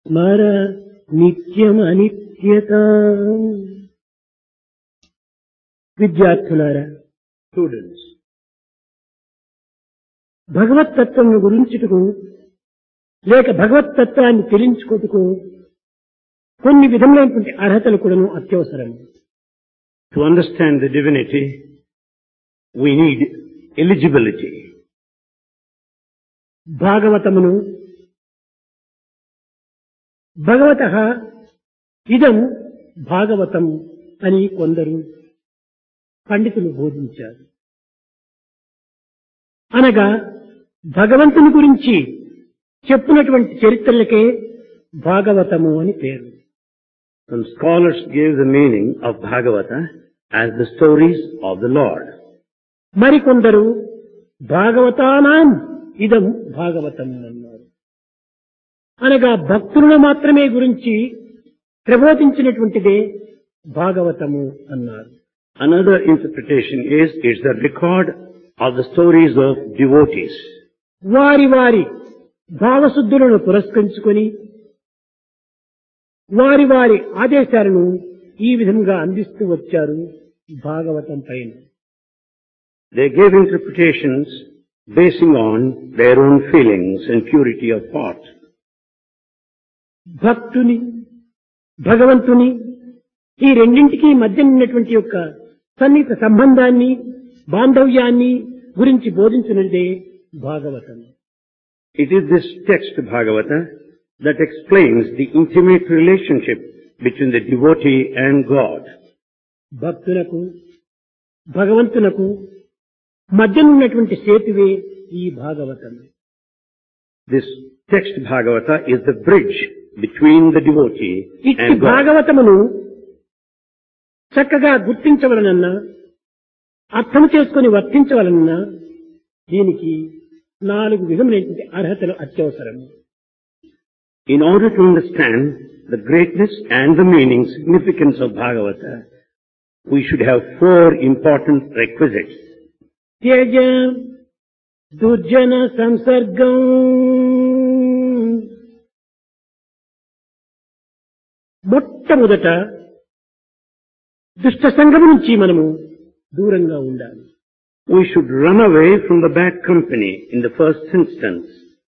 స్మర నిత్యమనిత్యత విద్యార్థులారా Students, భగవత్తత్వం గురించుటకు లేక భగవత్తత్వాన్ని తెలించుకోటకు కొన్ని విధములైనటువంటి అర్హతలు కూడాను అత్యవసరం to understand the divinity, we need eligibility. భాగవతమును భగవత ఇదం భాగవతం అని కొందరు పండితులు బోధించారు అనగా భగవంతుని గురించి చెప్పునటువంటి చరిత్రలకే భాగవతము అని పేరు Some scholars gave the meaning of Bhagavata as the stories of the Lord. మరికొందరు భాగవతానాం ఇదం భాగవతం అన్నారు అనగా భక్తులను మాత్రమే గురించి ప్రబోధించినటువంటిదే భాగవతము అన్నారు Another interpretation is it's the record of the stories of devotees. వారి వారి భావశుద్ధులను పురస్కరించుకొని వారి వారి ఆదేశాలను ఈ విధంగా అందిస్తూ వచ్చారు భాగవతం పైన They gave interpretations basing on their own feelings and purity of thought. భక్తుని భగవంతుని ఈ రెండింటికి మధ్య ఉన్నటువంటి యొక్క సన్నిహిత సంబంధాన్ని బాంధవ్యాన్ని గురించి బోధించినదే Bhagavatam It is this text, Bhagavata, that explains the intimate relationship between the devotee and God. భక్తులకు భగవంతునకు మధ్యనున్నటువంటి సేతువే ఈ Bhagavatam This text, Bhagavata, is the bridge between the devotee ఇట్టి and God. భాగవతమును చక్కగా గుర్తించవలనన్నా అర్థం చేసుకొని వర్తించవలనన్నా దీనికి నాలుగు విధములైనటువంటి అర్హతలు అత్యవసరం In order to understand the greatness and the meaning, significance of Bhagavata, we should have four important requisites. త్యజ దుర్జన సంసర్గం మొట్టమొదట దుష్ట సంఘం నుంచి మనము దూరంగా ఉండాలి We should run away from the bad company in the first instance.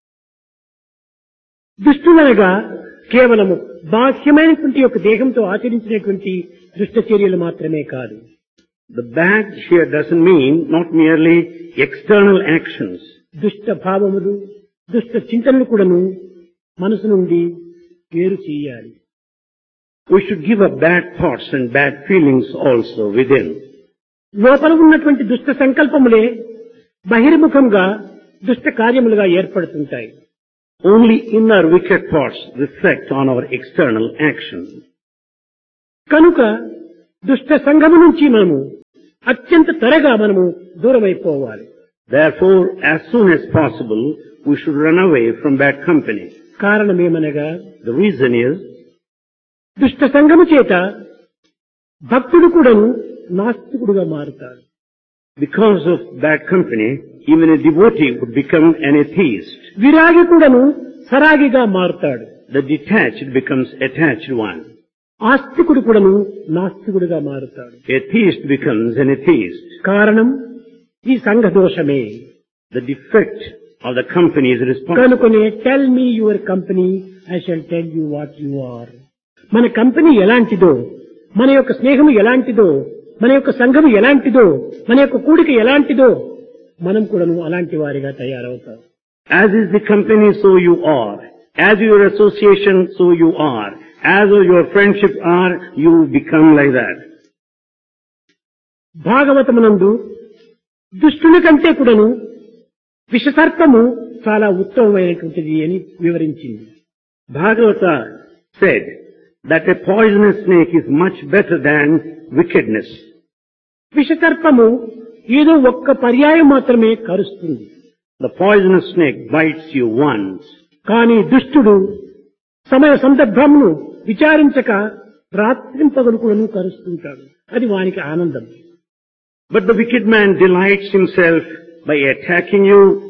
దుష్టులనగా కేవలము బాహ్యమైనటువంటి యొక్క దేహంతో ఆచరించినటువంటి దుష్ట చర్యలు మాత్రమే కాదు The bad here doesn't mean not merely external actions. దుష్ట భావములు దుష్ట చింతనలు కూడాను మనసు నుండి వేరు చేయాలి We should give up bad thoughts and bad feelings also within. లోపల ఉన్నటువంటి దుష్ట సంకల్పములే బహిర్ముఖంగా దుష్ట కార్యములుగా ఏర్పడుతుంటాయి Only inner wicked thoughts reflect on our external action. కనుక దుష్ట సంఘము నుంచి మనము అత్యంత త్వరగా మనము దూరమైపోవాలి Therefore, as soon as possible, we should run away from bad company. కారణమేమనగా The reason is, దుష్ట సంఘము చేత భక్తుడు కూడాను నాస్తికుడుగా మారుతాడు because of bad company, even a devotee would become an atheist. విరాగి కూడాను సరాగిగా మారుతాడు The detached becomes attached one. ఆస్తికుడు కూడాను నాస్తికుడుగా మారుతాడు Atheist becomes an atheist. కారణం ఈ సంఘ దోషమే The defect of the company is responsible. కనుకొని tell me your company I shall tell you what you are మన కంపెనీ ఎలాంటిదో మన యొక్క స్నేహము ఎలాంటిదో మన యొక్క సంఘము ఎలాంటిదో మన యొక్క కూడిక ఎలాంటిదో మనం కూడాను అలాంటి వారిగా తయారవుతాం As is the company, so you are. As your association, so you are. As your friendship are, you become like that. భాగవతమునందు దుష్టుని కంటే కూడాను విషసర్పము చాలా ఉత్తమమైనటువంటిది అని వివరించింది Bhagavata said that a poisonous snake is much better than wickedness. విషసర్పము ఏదో ఒక్క పర్యాయం మాత్రమే కరుస్తుంది The poisonous snake bites you once, కానీ దుష్టుడు సమయ సందర్భమును విచారించక రాత్రింపగలు కూడాను కరుస్తుంటాడు అది వానికి ఆనందం but the wicked man delights himself by attacking you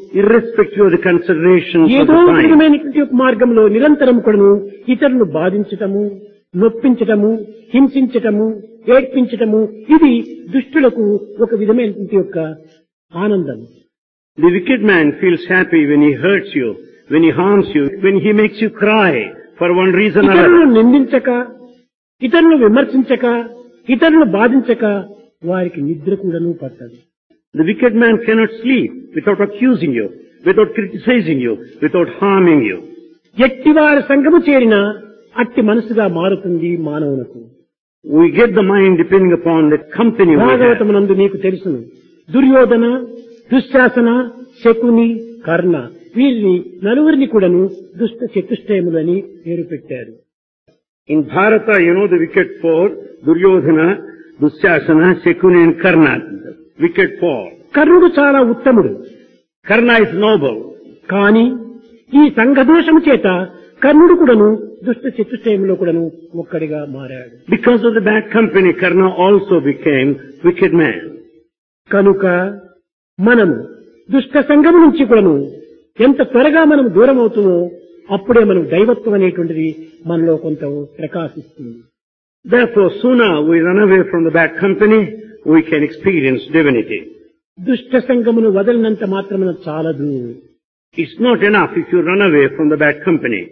irrespective of the considerations of ఏదో the ఒక time. విధమైనటువంటి ఒక మార్గంలో నిరంతరం కూడాను ఇతరులను బాధించటము నొప్పించటము హింసించటము ఏడ్పించటము ఇది దుష్టులకు ఒక విధమైనటువంటి యొక్క ఆనందం The wicked man feels happy when he hurts you, when he harms you, when he makes you cry for one reason or ఇతరులను other. నిందించక ఇతరులను విమర్శించక ఇతరులను బాధించక వారికి నిద్ర కూడాను పట్టదు The wicked man cannot sleep without accusing you, without criticizing you, without harming you. ఎట్టివారి సంఘము చేరిన అట్టి మనసుగా మారుతుంది మానవునకు We get the mind depending upon the company we have. భాగవతమునందు నీకు తెలుసును దుర్యోధన దుశ్శాసన శకుని కర్ణ వీరిని నలుగురిని కూడాను దుష్ట చతుష్టయములని పేరు పెట్టారు In Bharata, you know the wicked four, Duryodhana, Dusyasana, Shakuni and Karna. The wicked four. కర్ణుడు చాలా ఉత్తముడు Karna is noble. కాని ఈ సంఘదోషము చేత కర్ణుడు కూడాను దుష్ట చతుష్టయంలో కూడాను ఒక్కడిగా మారాడు Because of the bad company, Karna also became wicked man. కనుక మనము దుష్ట సంఘము నుంచి కూడాను ఎంత త్వరగా మనం దూరం అవుతామో అప్పుడే మనం దైవత్వం అనేటువంటిది మనలో కొంత ప్రకాశిస్తుంది Therefore, sooner we run away from the bad company, we can experience divinity. దుష్ట సంఘమును వదలినంత మాత్రమున చాలదు It's not enough if you run away from the bad company.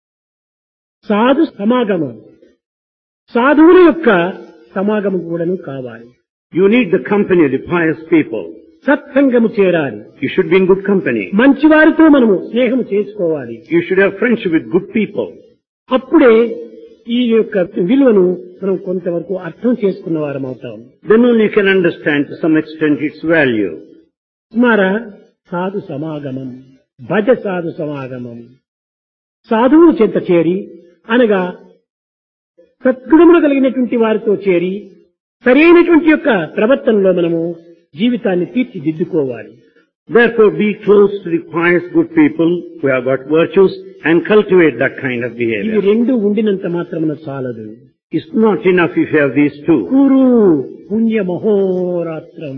సాధు సమాగమం సాధువుల యొక్క సమాగమం కూడాను కావాలి You need the company of the pious people. సత్సంగము చేరాలి You should be in good company. మంచివారితో మనము స్నేహం చేసుకోవాలి You should have friendship with good people. అప్పుడే ఈ యొక్క విలువను మనం కొంతవరకు అర్థం చేసుకున్న వారం అవుతాం Then only you can understand to some extent its value. స్మర సాధు సమాగమం భజ సాధు సమాగమం సాధువుల చెంత చేరి అనగా సద్గుణములు కలిగినటువంటి వారితో చేరి సరైనటువంటి యొక్క ప్రవర్తనలో మనము జీవితాన్ని తీర్చిదిద్దుకోవాలి Therefore, be close to the pious good people who have got virtues and cultivate that kind of ఇవి behavior. రెండు ఉండినంత మాత్రమున చాలదు It's not enough if you have these two. కురు పుణ్య మహోరాత్రం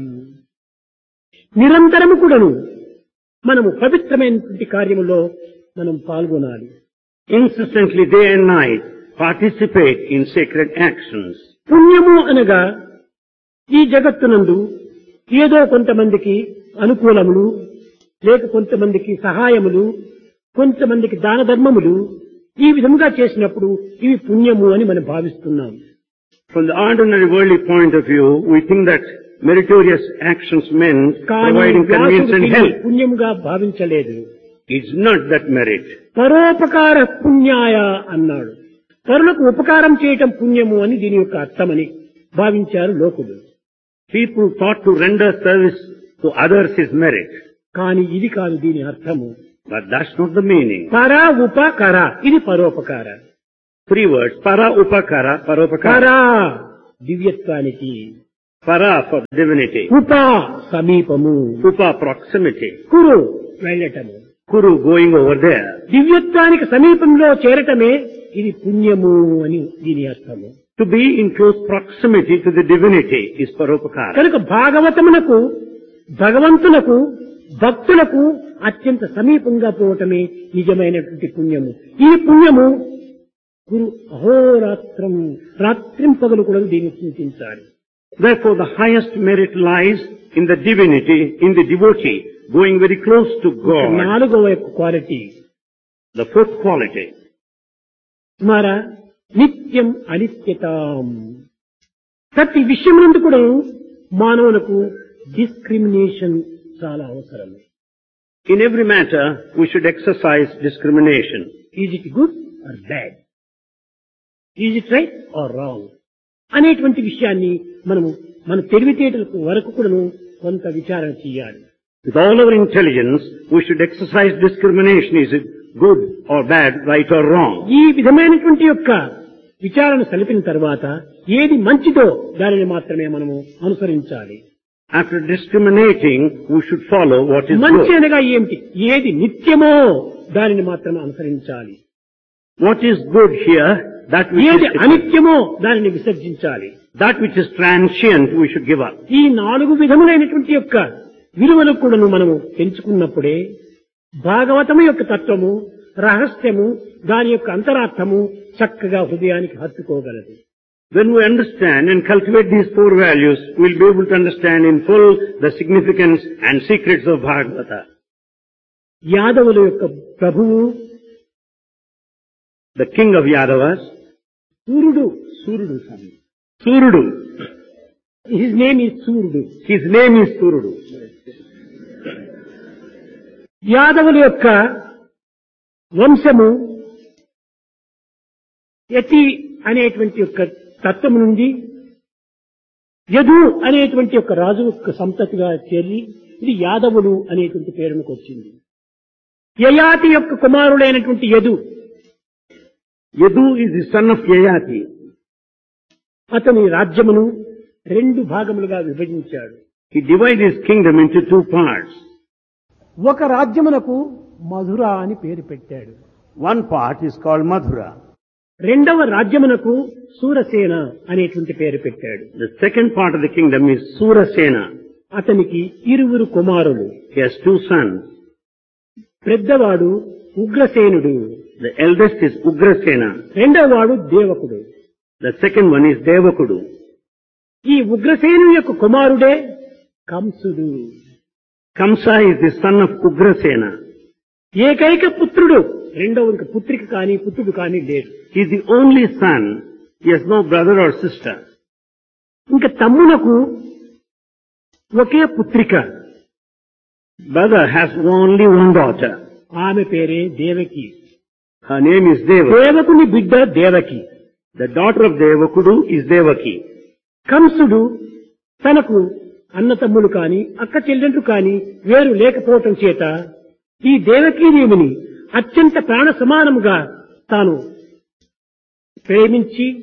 నిరంతరము కూడాను మనము పవిత్రమైనటువంటి కార్యములో మనం పాల్గొనాలి Insistently, day and night, participate in sacred actions. పుణ్యము అనగా ఈ జగత్తునందు ఏదో కొంతమందికి అనుకూలములు లేక కొంతమందికి సహాయములు కొంతమందికి దాన ధర్మములు ఈ విధముగా చేసినప్పుడు ఇవి పుణ్యము అని మనం భావిస్తున్నాం From the ordinary worldly point of view, we think that meritorious actions meant కానీ providing convenience వ్యాసుడు and దీన్ని help. పుణ్యముగా భావించలేదు It's not that merit. పరోపకార పుణ్యాయ అన్నాడు పరులకు ఉపకారం చేయటం పుణ్యము అని దీని యొక్క అర్థమని భావించారు లోకులు People thought to render service to others is merit. కానీ ఇది కాదు దీని అర్థము But that's not the meaning. పర ఉపకర ఇది పరోపకార Three words. Para upakara, పర paropakara. దివ్యత్వానికి Para for divinity. ఉప సమీపము Upa proximity. Kuru వెళ్ళటము Kuru going over there. దివ్యత్వానికి సమీపంలో చేరటమే ఇది పుణ్యము అని దీని అర్థము To be in close proximity to the divinity is paropakara. కనుక భాగవతమునకు భగవంతునకు భక్తులకు అత్యంత సమీపంగా పోవటమే నిజమైనటువంటి పుణ్యము ఈ పుణ్యము గురు అహోరాత్రం రాత్రింపగలు కూడా దీన్ని చింతించాలి Therefore the highest merit lies in the divinity, in the devotee, going very close to God. నాలుగవ యొక్క క్వాలిటీ The fourth quality. స్మర నిత్యం అనిత్యతాం ప్రతి విషయం నుండి కూడా మానవులకు డిస్క్రిమినేషన్ చాలా అవసరం In every matter, we should exercise discrimination. Is it good or bad is it right or wrong అనేటువంటి విషయాన్ని మనము మన తెలివితేటలకు వరకు కూడాను కొంత విచారణ చేయాలి With all our intelligence, we should exercise discrimination. Is it good or bad, right or wrong? ఈ విధమైనటువంటి యొక్క విచారణ సలిపిన తర్వాత ఏది మంచిదో దానిని మాత్రమే మనము అనుసరించాలి After discriminating, we should follow what is మంచి good. అనగా ఏమిటి ఏది నిత్యమో దానిని మాత్రమే అనుసరించాలి What is good here, that which ఏది is, అనిత్యమో దానిని విసర్జించాలి that which is transient, we should give up. ఈ నాలుగు విధములైనటువంటి యొక్క విలువలు కూడాను మనము పెంచుకున్నప్పుడే భాగవతము యొక్క తత్వము రహస్యము దాని యొక్క అంతరార్థము చక్కగా హృదయానికి హత్తుకోగలదు When we understand and cultivate these four values, we'll be able to understand in full the significance and secrets of Bhagavata. యాదవుల యొక్క ప్రభువు The king of Yadavas, సూర్యుడు సూర్యుడు స్వామి Surudu. His name is Suryudu His name is Surudu. యాదవుల యొక్క వంశము యతి అనేటువంటి యొక్క తత్వం నుండి యదు అనేటువంటి యొక్క రాజు యొక్క సంతతిగా చేరి ఇది యాదవులు అనేటువంటి పేరునికి వచ్చింది యయాతి యొక్క కుమారుడైనటువంటి Yadu Yadu is the son of Yayati. అతని రాజ్యమును రెండు భాగములుగా విభజించాడు He divided his kingdom into two parts. ఒక రాజ్యమునకు మధుర అని పేరు పెట్టాడు One part is called Madhura. రెండవ రాజ్యమునకు సూరసేన అనేటువంటి పేరు పెట్టాడు The second part of the kingdom is Surasena. అతనికి ఇరువురు కుమారులు He has two sons. పెద్దవాడు ఉగ్రసేనుడు The eldest is Ugrasena. రెండవవాడు దేవకుడు The second one is Devakudu. ఈ ఉగ్రసేను యొక్క కుమారుడే కంసుడు Kamsa is the son of Ugrasena. ఏకైక పుత్రుడు రెండవ పుత్రిక కానీ పుత్రుడు కానీ లేడు He is the only son. He has no brother or sister. ఇంకా తమ్మునకు ఒకే పుత్రిక Brother has only one daughter. ఆమె పేరే Devaki Her name is Devaki. దేవకుని బిడ్డ Devaki The daughter of Devakudu is Devaki. కంసుడు తనకు అన్న తమ్ములు కాని అక్క చెల్లెండ్రు కాని వేరు లేకపోవటం చేత ఈ దేవకీదేవిని అత్యంత ప్రాణ సమానముగా తాను ప్రేమించి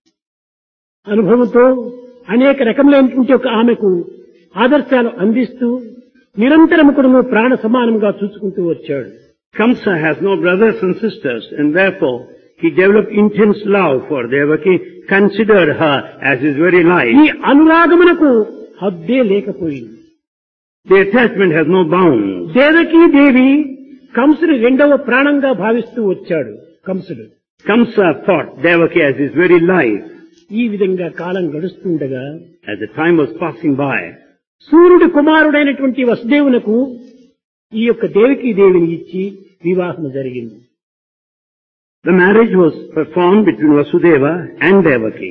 అనుభవంతో అనేక రకములైనటువంటి ఒక ఆమెకు ఆదర్శాలు అందిస్తూ నిరంతరము కూడా ప్రాణ సమానంగా చూసుకుంటూ వచ్చాడు Kamsa has no brothers and sisters and therefore he developed intense love for Devaki, considered her as his very life. ఈ అనురాగమునకు హద్దే లేకపోయింది The attachment has no bounds. Devaki దేవి కంసుని రెండవ ప్రాణంగా భావిస్తూ వచ్చాడు కంసుడు Kamsa thought Devaki as his very life. ఈ విధంగా కాలం గడుస్తుండగా As the time was passing by, సూర్యుడి కుమారుడైనటువంటి వసుదేవునకు ఈ యొక్క దేవికీ దేవిని ఇచ్చి వివాహం జరిగింది the marriage was performed between Vasudeva and Devaki.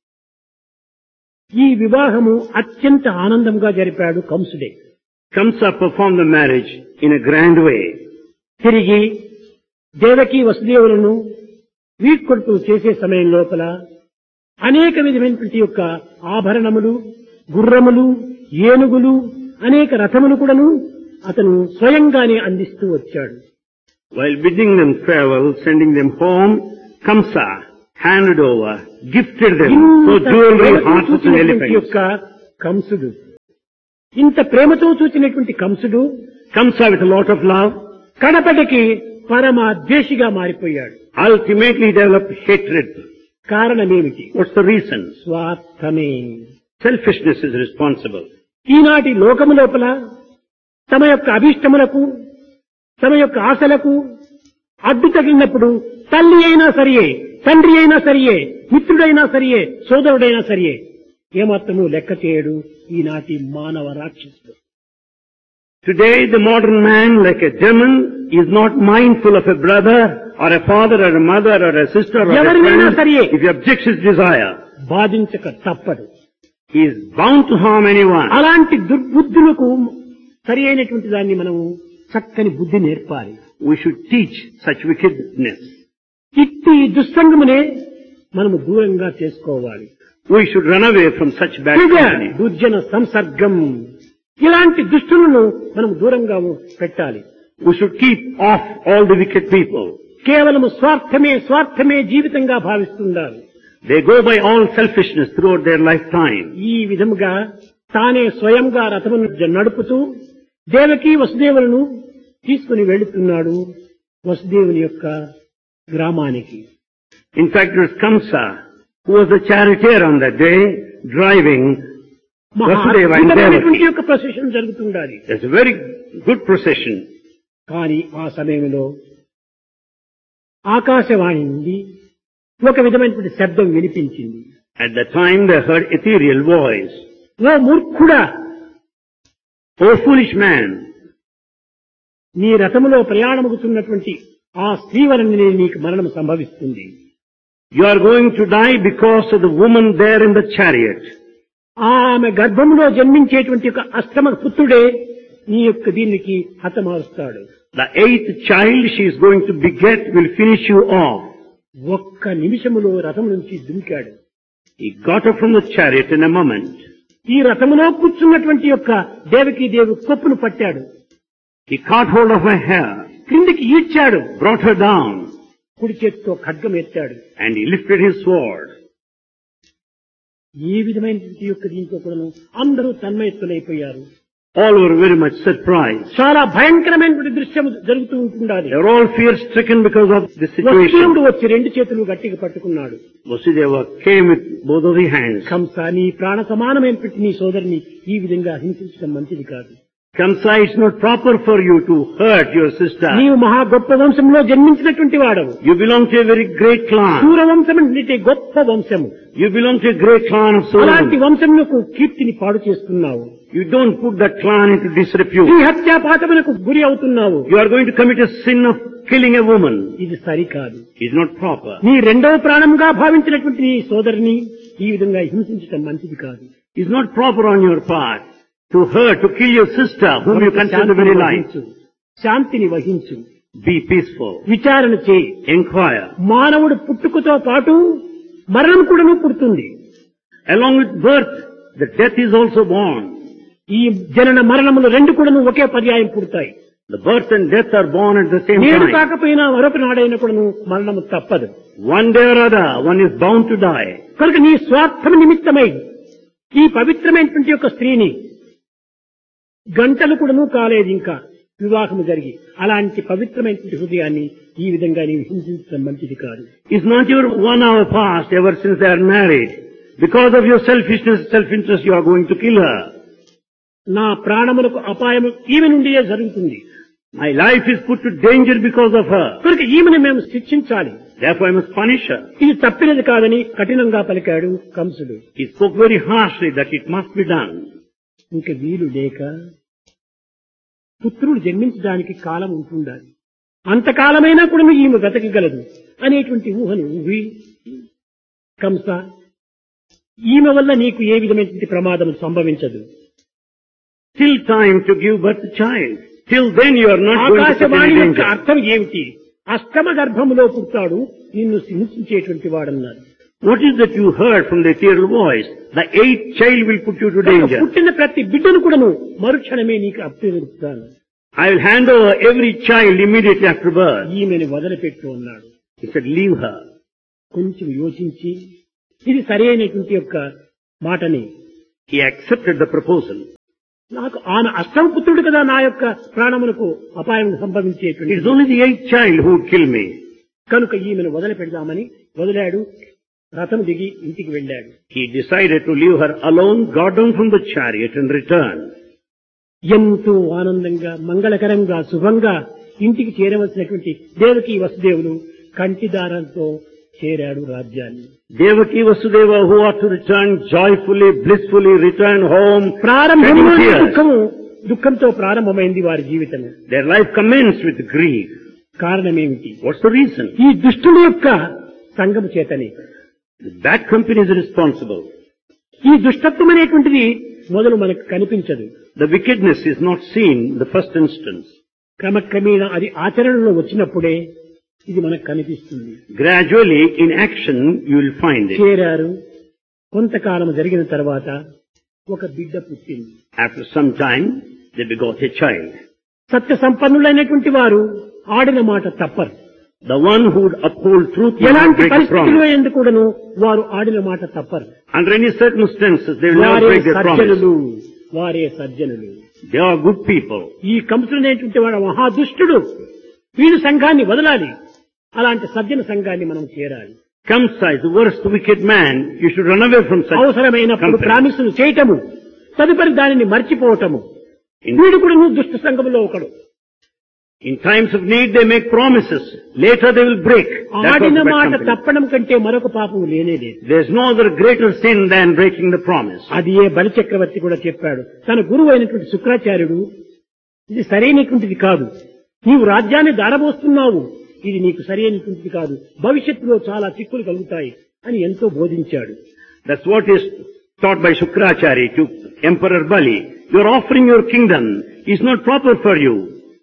ఈ వివాహము అత్యంత ఆనందంగా జరిపాడు కంసుడే Kamsa performed the marriage in a grand way. తిరిగి దేవకి వసుదేవులను వీడ్కొడుతూ చేసే సమయం లోపల అనేక విధమైనటువంటి యొక్క ఆభరణములు గుర్రములు ఏనుగులు అనేక రథములు కూడాను అతను స్వయంగానే అందిస్తూ వచ్చాడు While bidding them farewell, sending them home, Kamsa handed over, gifted them so ఇంత jewelry, ప్రేమతో horses and చూచినటువంటి elephants. యొక్క కంసుడు ఇంత ప్రేమతో చూచినటువంటి కంసుడు Kamsa with a lot of love, కడపటికి పరమ ద్వేషిగా మారిపోయాడు ultimately developed hatred. కారణమేమిటి What's the reason? స్వార్థమే Selfishness is responsible. ఈనాటి లోకము లోపల తమ యొక్క అభిష్టములకు తమ యొక్క ఆశలకు అడ్డు తగిలినప్పుడు తల్లి అయినా సరియే తండ్రి అయినా సరియే మిత్రుడైనా సరియే సోదరుడైనా సరియే ఏమాత్రము లెక్క చేయడు ఈనాటి మానవ రాక్షసుడు Today the modern man, like a German, is not mindful of a brother or a father or a mother or a sister or a ఎవరినైనా friend. సరియే. If he objects his desire, బాధించక తప్పదు he is bound to harm anyone. అలాంటి దుర్బుద్ధులకు సరి అయినటువంటి దాన్ని మనము చక్కని బుద్ధి నేర్పాలి We should teach such wickedness. ఇట్టి దుస్సంగమునే మనము దూరంగా చేసుకోవాలి We should run away from such bad Divya company. దుర్జన సంసర్గం ఇలాంటి దుష్టులను మనం దూరంగా పెట్టాలి We should keep off all the wicked people. కేవలం స్వార్థమే స్వార్థమే జీవితంగా భావిస్తున్నారు They go by all selfishness throughout their lifetime. ఈ విధముగా తానే స్వయంగా రథమును నడుపుతూ దేవకి వసుదేవులను తీసుకుని వెళుతున్నాడు వసుదేవుని యొక్క గ్రామానికి In fact, it was Kamsa who was the charioteer on that day, driving మహా Vasudeva and అద్భుతమైనటువంటి Devaki. యొక్క ప్రొసెషన్ జరుగుతుండాలి There's a very good procession. కానీ ఆ సమయంలో ఆకాశవాణి నుండి ఒక విధమైనటువంటి శబ్దం వినిపించింది At the time they heard ethereal voice. ఓ మూర్ఖుడా O foolish man, నీ రథములో ప్రయాణమవుతున్నటువంటి ఆ స్త్రీవలని నీకు మరణం సంభవిస్తుంది you are going to die because of the woman there in the chariot. ఆమె గర్భములో జన్మించేటువంటి ఒక అష్టమ పుత్రుడే నీ యొక్క దీనికి హతమారుస్తాడు The eighth child she is going to beget will finish you off. ఒక్క నిమిషములో రథం నుంచి దుమికాడు He got up from the chariot in a moment. ఈ రథములో కూర్చున్నటువంటి యొక్క దేవకీ దేవి కొప్పును పట్టాడు He caught hold of her hair, క్రిందికి ఈడ్చాడు brought her down, కుడి చేతితో ఖడ్గం ఎత్తాడు and he lifted his sword. ఏ విధమైనటువంటి యొక్క దీంతో కూడాను అందరూ తన్మయత్తులైపోయారు All were very much surprised. చాలా భయంకరమైనటువంటి దృశ్యం జరుగుతూ ఉంటుండాలి They were all fear stricken because of this వసుదేవుడు situation. వచ్చి రెండు చేతులు గట్టిగా పట్టుకున్నాడు Vasudeva came with both of the hands. Kamsa నీ ప్రాణ సమానమైనటువంటి నీ సోదరిని ఈ విధంగా హింసించడం మంచిది కాదు Kamsa, it's not proper for you to hurt your sister. నీవు మహా గొప్ప వంశంలో జన్మించినటువంటి వాడవు You belong to a very great clan. సూరవంశం అంటే గొప్ప వంశము You belong to a great clan of అలాంటి Solomon. వంశంకు కీర్తిని పాడు చేస్తున్నావు You don't put that clan into disrepute. ఈ హత్యాపాతములకు గురి అవుతున్నావు You are going to commit a sin of killing a woman. ఇది సరికాదు It's not proper. నీ రెండవ ప్రాణంగా భావించినటువంటి నీ సోదరిని ఈ విధంగా హింసించడం మంచిది కాదు It's not proper on your part to hurt, to kill your sister whom you consider the very శాంతిని life. వహించు శాంతిని వహించు Be peaceful. విచారణ చేయి Inquire. మానవుడు పుట్టుకతో పాటు మరణం కూడాను పుడుతుంది Along with birth, the death is also born. ఈ జనన మరణములు రెండు కూడాను ఒకే పర్యాయం పుడతాయి The birth and death are born at the same నేడు time. కాకపోయినా మరొక నాడైనా కూడాను మరణము తప్పదు One day or other, one is bound to die. కనుక నీ స్వార్థం నిమిత్తమై ఈ పవిత్రమైనటువంటి యొక్క స్త్రీని గంటలు కూడాను కాలేదు ఇంకా వివాహము జరిగి అలాంటి పవిత్రమైనటువంటి హృదయాన్ని ఈ విధంగా నీవు హింసించడం మంచిది కాదు It's not your one hour past ever since they are married. Because of your selfishness, self-interest, you are going to kill her. నా ప్రాణములకు అపాయము ఈమె నుండియే జరుగుతుంది My life is put to danger because of her. కనుక ఈమెను మేము శిక్షించాలి Therefore I must punish her. ఇది తప్పినది కాదని కఠినంగా పలికాడు కంసుడు He spoke very harshly that it must be done. ఇంక వీలు లేక పుత్రుడు జన్మించడానికి కాలం ఉంటుండాలి అంతకాలమైనా కూడా ఈమె బ్రతకగలదు అనేటువంటి ఊహను ఊహి కంస ఈమె వల్ల నీకు ఏ విధమైనటువంటి ప్రమాదం సంభవించదు Till time to give birth to child. Till then you are not going to put Akashvani any యొక్క danger. అర్థం ఏమిటి అష్టమ గర్భములో పుట్టాడు నిన్ను హింసించేటువంటి వాడన్నారు What is that you heard from the ethereal voice? The eighth child will put you to danger. పుట్టిన ప్రతి బిడ్డను కూడాను మరుక్షణమే నీకు అప్పగిస్తాను I will hand over every child immediately after birth. ఈమెను వదిలిపెట్టు అన్నాడు He said, leave her. కొంచెం యోచించి ఇది సరైనటువంటి యొక్క మాటని He accepted the proposal. నాకు ఆమె అష్టమ పుత్రుడు కదా నా యొక్క ప్రాణములకు అపాయం It సంభవించేటువంటి is only the eighth child who would kill me. కనుక ఈమెను వదిలిపెడదామని వదిలాడు రథం దిగి ఇంటికి వెళ్ళాడు He decided to leave her alone, got down from the chariot and returned. ఎంతో ఆనందంగా మంగళకరంగా శుభంగా ఇంటికి చేరవలసినటువంటి దేవకి వసుదేవులు కంటిదారంతో చేరాడు రాజ్యాన్ని Devaki Vasudeva who are to return joyfully, blissfully, return home. ప్రారంభంలో shedding tears. దుఃఖము దుఃఖంతో ప్రారంభమైంది వారి జీవితం Their life commenced with grief. కారణమేమిటి What's the reason? ఈ దుష్టుల యొక్క సంఘము చేతనే The bad company is responsible. ఈ దుష్టత్వం అనేటువంటిది మొదలు మనకు కనిపించదు The wickedness is not seen in the first instance. క్రమక్రమేణా అది ఆచరణలో వచ్చినప్పుడే ఇది మనకు కనిపిస్తుంది Gradually, in action, you will find it. చేరారు కొంతకాలం జరిగిన తర్వాత ఒక బిడ్డ పుట్టింది After some time, they begot a child. సత్య సంపన్నులైనటువంటి వారు ఆడిన మాట తప్పరు The one who would uphold truth will not ఎలాంటి break the పరిస్థితుల్లో promise. ఎందుకు కూడాను వారు ఆడిన మాట తప్పరు Under any circumstances, they will never వారే break their promise. సజ్జనులు వారే సజ్జనులు They are good people. ఈ కంసుడనేటువంటి వాడు మహాదుష్టుడు వీడు సంఘాన్ని వదలాలి అలాంటి సజ్జన సంఘాన్ని మనం చేరాలి Kamsa is the worst wicked man. You should run away from such అవసరమైనప్పుడు company. ప్రామిసులు చేయటము తదుపరి దానిని మర్చిపోవటము వీడు కూడా నువ్వు దుష్ట సంఘములో ఒకడు In times of need, they make promises. Later, they will break. That's ఆడిన also bad మాట company. తప్పడం కంటే మరొక పాపం లేనే లేదు There's no other greater sin than breaking the promise. అది ఏ బలిచక్రవర్తి కూడా చెప్పాడు తన గురువు అయినటువంటి శుక్రాచార్యుడు ఇది సరైనటువంటిది కాదు నీవు రాజ్యాన్ని దారబోస్తున్నావు ఇది నీకు సరైనటువంటిది కాదు భవిష్యత్తులో చాలా చిక్కులు కలుగుతాయి అని ఎంతో బోధించాడు That's what is taught by Shukracharya to Emperor Bali. You're offering your kingdom. It's not proper for you.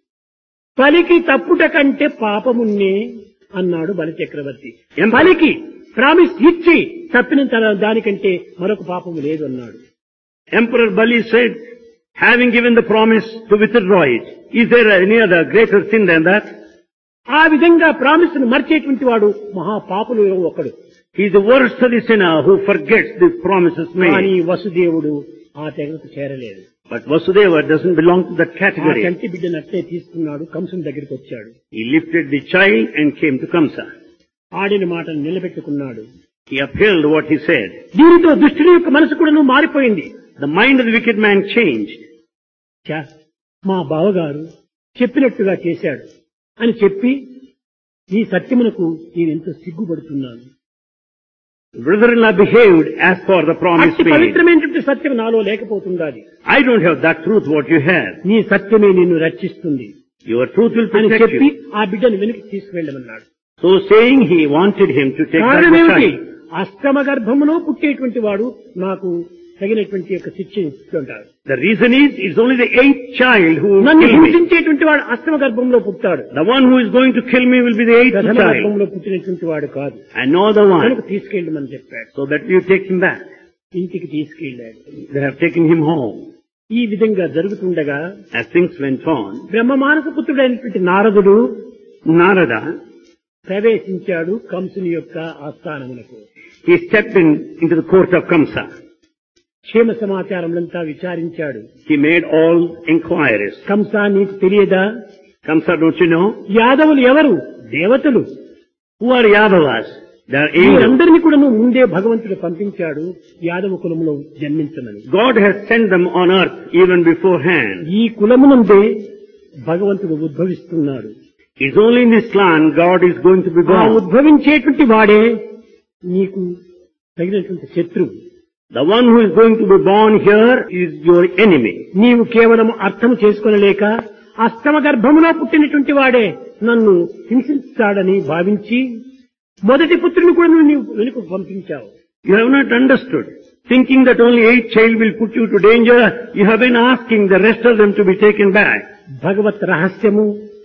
పలికి తప్పుట కంటే పాపమున్నే అన్నాడు బలిచక్రవర్తి ఎంత? పలికి ప్రామిస్ ఇచ్చి తప్పిన తన దానికంటే మరొక పాపము లేదు అన్నాడు Emperor Bali said, having given the promise to withdraw it, is there any other greater sin than that? ఆ విధంగా ప్రామిస్ ను మర్చేటువంటి వాడు మహాపాపులు ఒకడు He's the worst of the sinner who forgets the promises కానీ made. వసుదేవుడు ఆ తెగకు చేరలేదు But Vasudeva doesn't belong to that ఆ category. కంటి బిడ్డను అట్లే తీసుకున్నాడు కంసుని దగ్గరికి వచ్చాడు He lifted the child and came to Kamsa. ఆడిన మాటను నిలబెట్టుకున్నాడు He upheld what he said. దీనితో దుష్టుని యొక్క మనసు కూడా మారిపోయింది The mind of the wicked man changed. ఛా, మా బావగారు చెప్పినట్టుగా చేశాడు అని చెప్పి ఈ సత్యమునకు నేనెంతో సిగ్గుపడుతున్నాను Brother-in-law behaved as per the promise అట్టి made. పవిత్రమైనటువంటి సత్యం నాలో లేకపోతుండాలి I don't have that truth what you have. నీ సత్యమే నిన్ను రక్షిస్తుంది Your truth will అని protect చెప్పి you. ఆ బిడ్డను వెనక్కి తీసుకువెళ్ళమన్నాడు So saying he wanted him to take back కారణం the ఏమిటి child. అష్టమ గర్భములో పుట్టేటువంటి వాడు నాకు తగినటువంటి యొక్క శిక్ష ఇస్తుంటాడు The reason is, it's only the eighth child who will నన్ను kill me. హింసించేటువంటి వాడు అష్టమ గర్భంలో పుట్టాడు The one who is going to kill me will be the eighth ప్రథమ child. గర్భంలో పుట్టినటువంటి వాడు కాదు And no other కనుక one. తీసుకెళ్ళమని చెప్పాడు So that you take him back. ఇంటికి తీసుకెళ్ళాడు They have taken him home. ఈ విధంగా జరుగుతుండగా As things went on, బ్రహ్మమానస పుత్రుడైనటువంటి నారదుడు Narada, ప్రవేశించాడు కంసుని యొక్క ఆస్థానమునకు he stepped in into the court of Kamsa. క్షేమ సమాచారములంతా విచారించాడు He made all inquiries. Kamsa నీకు తెలియదా Kamsa, don't you know? యాదవులు ఎవరు దేవతలు Who are Yadavas? They are angels. వీరందరినీ కూడా ముందే భగవంతుడు పంపించాడు Yadava కులములో జన్మించమని God has sent them on earth even beforehand. ఈ కులమునందే భగవంతుడు ఉద్భవిస్తున్నాడు It's only in this land God is going to be ఆ born. ఉద్భవించేటువంటి వాడే నీకు తగినటువంటి శత్రువు The one who is going to be born here is your enemy. నీవు కేవలం అర్థం చేసుకొనలేక అష్టమ గర్భములో పుట్టినటువంటి వాడే నన్ను హింసిస్తాడని భావించి మొదటి పుత్రుని కూడా నువ్వు నీవు వెనుక పంపించావు You have not understood. Thinking that only eight child will put you to danger, you have been asking the rest of them to be taken back. భగవత్ రహస్యము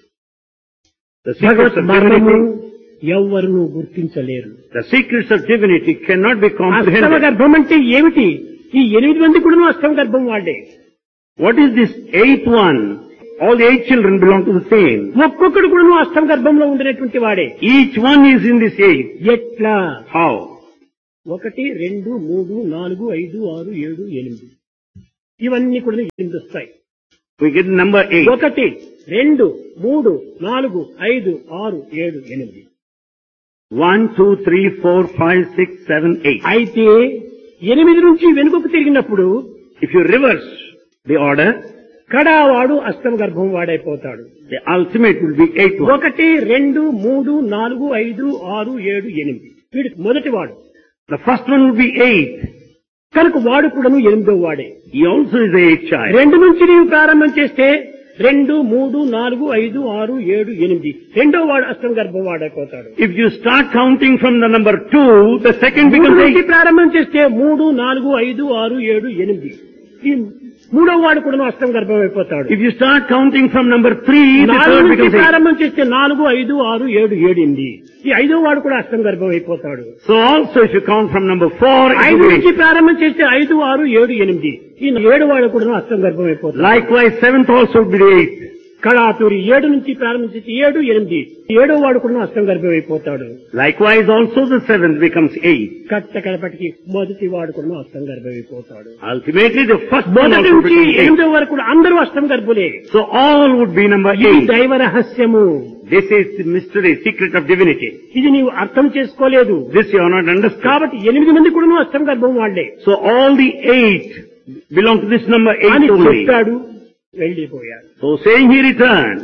The secrets భగవత్ of మర్మము divinity, ఎవ్వరును గుర్తించలేరు the secrets of divinity cannot be అష్టమ comprehended. గర్భం అంటే ఏమిటి ఈ ఎనిమిది మంది కూడా అష్టమ గర్భం వాళ్ళే What is this eighth one? All the eight children belong to the same. ఒక్కొక్కడు కూడా అష్టమ గర్భంలో ఉండినటువంటి వాడే Each one is in this eight. ఎట్లా How? ఒకటి రెండు మూడు నాలుగు ఐదు ఆరు ఏడు ఎనిమిది ఇవన్నీ కూడా ఎనిమిది వస్తాయి We get number eight. ఒకటి రెండు మూడు నాలుగు ఐదు ఆరు ఏడు ఎనిమిది One, two, three, four, five, six, seven, eight. అయితే ఎనిమిది నుంచి వెనుకకు తిరిగినప్పుడు If you reverse the order, కడావాడు అష్టమ గర్భం వాడైపోతాడు the ultimate will be eight one. ఒకటి రెండు మూడు నాలుగు ఐదు ఆరు ఏడు ఎనిమిది వీడు మొదటి వాడు The first one will be eight. కనుక వాడు కూడాను ఎనిమిదో వాడే He also is the eighth child. రెండు నుంచి నీవు ప్రారంభం చేస్తే రెండు మూడు నాలుగు ఐదు ఆరు ఏడు ఎనిమిది రెండో వాడు అష్టమ గర్భం వాడైపోతాడు If you start counting from the number two, the second మూడు becomes నుంచి eight. ప్రారంభం చేస్తే మూడు నాలుగు ఐదు ఆరు ఏడు ఎనిమిది ఈ మూడో వాడు కూడా అష్టమ గర్భం అయిపోతాడు If you start counting from number three, the నాలుగు third నుంచి becomes eight. ప్రారంభం చేస్తే నాలుగు ఐదు ఆరు ఏడు ఏడు ఎనిమిది ఈ ఐదో వాడు కూడా అష్టమ గర్భం అయిపోతాడు So also if you count from number four, it ఐదు will be నుంచి eight. ప్రారంభం చేస్తే ఐదు ఆరు ఏడు ఎనిమిది ఈ ఏడు వాడు కూడా అష్టమ గర్భం అయిపోతాడు Likewise, seventh also will be the eighth. కళాతూరి ఏడు నుంచి ప్రారంభం చేస్తే ఏడు ఎనిమిది ఏడో వాడు కూడా అష్టమ గర్భం అయిపోతాడు Likewise also the seventh becomes eight. కట్ట కడపటికి మొదటి వాడు కూడా అష్టమ గర్భం అయిపోతాడు Ultimately the first one మొదటి also నుంచి becomes eight. ఎనిమిదో వరకు కూడా అందరూ అష్టమ గర్భులే So all would be number ఇది eight. దైవ రహస్యము This is the mystery, secret of divinity. ఇది నీవు అర్థం చేసుకోలేదు This you have not understood. కాబట్టి ఎనిమిది మంది కూడా అష్టమ గర్భం వాళ్లే So all the eight belong to this number అని eight only. చెప్పాడు వెళ్ళిపోయాడు So saying he returned.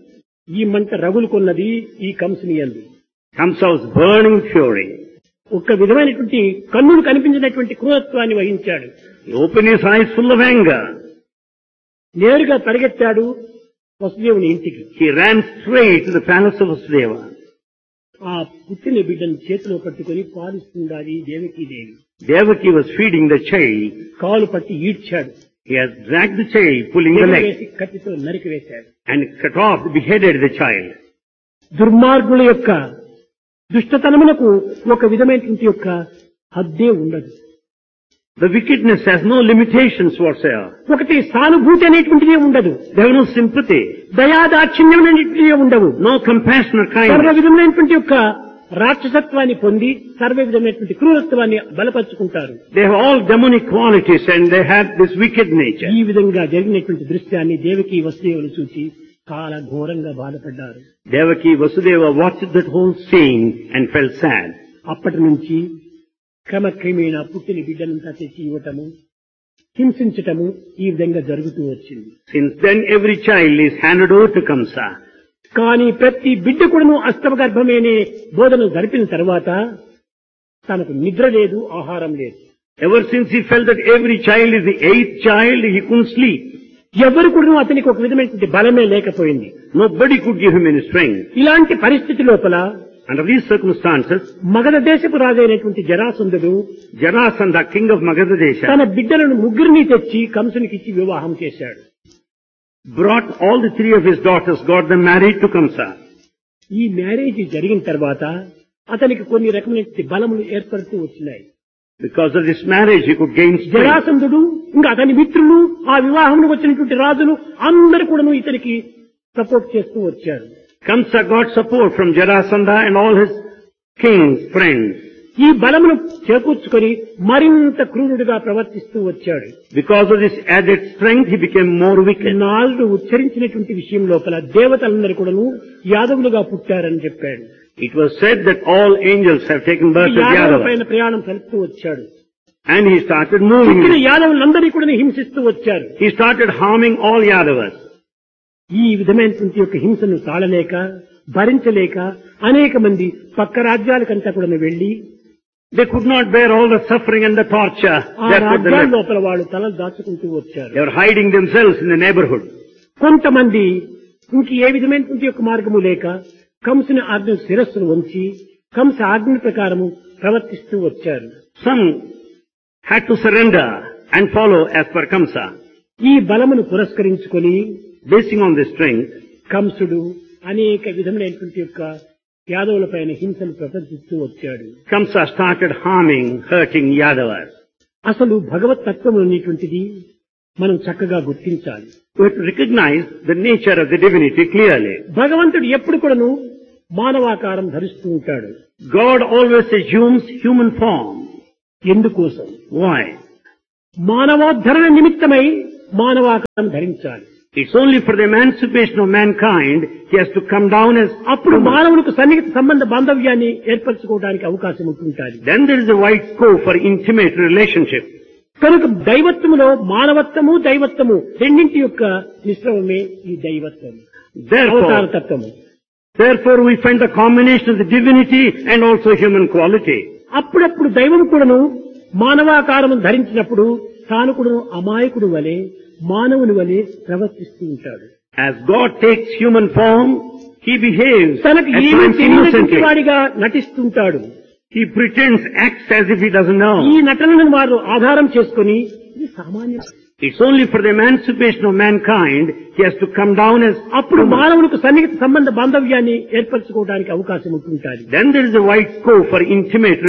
ఈ మంట రగులుకున్నది ఈ కంసుని అంది Kamsa was burning with fury. ఒక్క విధమైనటువంటి కన్నులు కనిపించినటువంటి క్రూరత్వాన్ని వహించాడు He opened his eyes full of anger. నేరుగా పరిగెత్తాడు వసుదేవుని ఇంటికి He ran straight to the palace of Vasudeva. ఆ పుట్టిన బిడ్డను చేతిలో పట్టుకొని పాలిస్తుండాలి Devaki Devi Devaki was feeding the child. కాలు పట్టి ఈడ్చాడు He has dragged the child, pulling the leg, వేసి కత్తితో నరికి వేశాడు and cut off, beheaded the child. దుర్మార్గుల యొక్క దుష్టతనమునకు ఒక విధమైనటువంటి యొక్క హద్దే ఉండదు The wickedness has no limitations whatsoever. ఒకటి సానుభూతి అనేటువంటిదే ఉండదు They have no sympathy, దయాదాక్షిణ్యం అనేటువంటిదే ఉండవు no compassion or సర్వ kindness. విధమైనటువంటి యొక్క రాక్షసత్వాన్ని పొంది సర్వ విధమైనటువంటి క్రూరత్వాన్ని బలపరుచుకుంటారు They have all demonic qualities and they have this wicked nature. ఈ విధంగా జరిగినటువంటి దృశ్యాన్ని దేవకి వసుదేవులు చూసి చాలా ఘోరంగా బాధపడ్డారు Devaki Vasudeva watched that whole scene and felt sad. అప్పటి నుంచి క్రమక్రమేణా పుట్టిన బిడ్డనంతా తెచ్చి ఇవ్వటము హింసించటము ఈ విధంగా జరుగుతూ వచ్చింది Since then every child is handed over to Kamsa. కానీ ప్రతి బిడ్డ కూడాను అష్టమ గర్భమేనే బోధన జరిపిన తర్వాత తనకు నిద్ర లేదు ఆహారం లేదు Ever since he felt that every child is the eighth child, he couldn't sleep. ఎవరు కూడా అతనికి ఒక విధమైనటువంటి బలమే లేకపోయింది Nobody could give him any strength. ఇలాంటి పరిస్థితి లోపల Under these circumstances, మగధ దేశపు రాజైనటువంటి జరాసుందుడు Jarasandha, king of Magadha Desha, తన బిడ్డలను ముగ్గురిని తెచ్చి కంసునికి ఇచ్చి వివాహం చేశాడు brought all the three of his daughters, got them married to Kamsa. ఈ మ్యారేజ్ జరిగిన తర్వాత అతనికి కొన్ని రకమైన బలములు ఏర్పడుతూ వచ్చినాయి Because of this marriage, he could gain strength. జరాసంధుడు ఇంకా అతని మిత్రులు ఆ వివాహంలో వచ్చినటువంటి రాజులు అందరు కూడాను ఇతనికి సపోర్ట్ చేస్తూ వచ్చారు Kamsa got support from Jarasandha and all his king's friends. ఈ బలమును చేకూర్చుకొని మరింత క్రూరుడిగా ప్రవర్తిస్తూ వచ్చాడు Because of this added strength, he became more wicked. నాలుగు ఉచ్చరించినటువంటి విషయం లోపల దేవతలందరూ కూడాను యాదవులుగా పుట్టారని చెప్పాడు It was said that all angels have taken birth as యాదవుల Yadavas. పైన ప్రయాణం సలుపుతూ వచ్చాడు And he started పుట్టిన moving. యాదవులందరినీ కూడా హింసిస్తూ వచ్చారు He started harming all Yadavas. ఈ విధమైనటువంటి యొక్క హింసను తాళలేక భరించలేక అనేక మంది పక్క రాజ్యాలకంతా కూడా వెళ్లి They could not bear all the suffering and the torture. ఆ Therefore, they, రాజ్యాల left. లోపల వాళ్ళు తలలు దాచుకుంటూ వచ్చారు they were hiding themselves in the neighborhood. కొంతమంది ఇంక ఏ విధమైనటువంటి యొక్క మార్గము లేక కంసుని ఆజ్ఞ శిరస్సును వంచి కంస ఆజ్ఞ ప్రకారము ప్రవర్తిస్తూ వచ్చారు Some had to surrender and follow as per Kamsa. ఈ బలమును పురస్కరించుకొని Basing on this strength, కంసుడు అనేక విధములైనటువంటి యొక్క యాదవుల పైన హింసను ప్రదర్శిస్తూ వచ్చాడు Kamsa started harming, hurting Yadavas. అసలు భగవత్ తత్వం అనేటువంటిది మనం చక్కగా గుర్తించాలి We have to recognize the nature of the divinity clearly. భగవంతుడు ఎప్పుడు కూడాను మానవాకారం ధరిస్తూ ఉంటాడు God always assumes human form. ఎందుకోసం Why? మానవోద్ధరణ నిమిత్తమై మానవాకారం ధరించాలి It's only for the emancipation of mankind he has to come down as అప్పుడు human. మానవునికి సన్నిహిత సంబంధ బాంధవ్యాన్ని ఏర్పరచుకోవడానికి అవకాశం ఉంటుంటాది Then there is a wide scope for intimate relationship. కనుక దైవత్వములో మానవత్వము దైవత్వము రెండింటి యొక్క మిశ్రమమే ఈ దైవత్వం అవతార Therefore, తత్వము therefore we find the combination of the divinity and also human quality. అప్పుడప్పుడు దైవం కూడాను మానవాకారము ధరించినప్పుడు తాను కూడాను అమాయకుడు వలె మానవుని వలె ప్రవర్తిస్తూ ఉంటాడు As God takes human form, he behaves at తనకు ఏమీ times తెలియనటువంటి innocently. వాడిగా నటిస్తుంటాడు He pretends, acts as if he doesn't ఈ know. నటనను వారు ఆధారం చేసుకొని ఇది సామాన్య It's only for the emancipation of mankind he has to come down as అప్పుడు human. మానవునికి సన్నిహిత సంబంధ బాంధవ్యాన్ని ఏర్పరచుకోవడానికి అవకాశం ఉంటుంటాది Then there is a wide scope for intimate